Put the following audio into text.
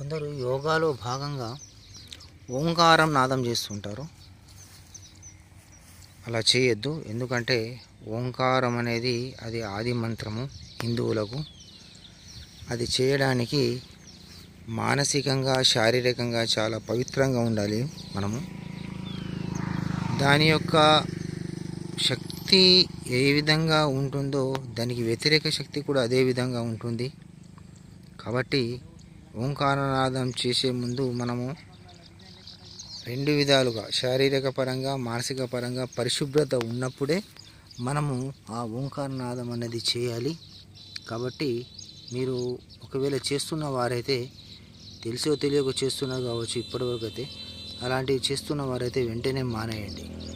కొందరు యోగాలో భాగంగా ఓంకారం నాదం చేస్తుంటారు అలా చేయొద్దు ఎందుకంటే ఓంకారం అనేది అది ఆది మంత్రము హిందువులకు అది చేయడానికి మానసికంగా శారీరకంగా చాలా పవిత్రంగా ఉండాలి మనము దాని యొక్క శక్తి ఏ విధంగా ఉంటుందో దానికి వ్యతిరేక శక్తి కూడా అదే విధంగా ఉంటుంది కాబట్టి ఓంకారనాదం చేసే ముందు మనము రెండు విధాలుగా శారీరక పరంగా మానసిక పరంగా పరిశుభ్రత ఉన్నప్పుడే మనము ఆ ఓంకారనాదం అనేది చేయాలి కాబట్టి మీరు ఒకవేళ చేస్తున్న వారైతే తెలిసో తెలియక చేస్తున్నారు కావచ్చు ఇప్పటివరకు అయితే అలాంటివి చేస్తున్న వారైతే వెంటనే మానేయండి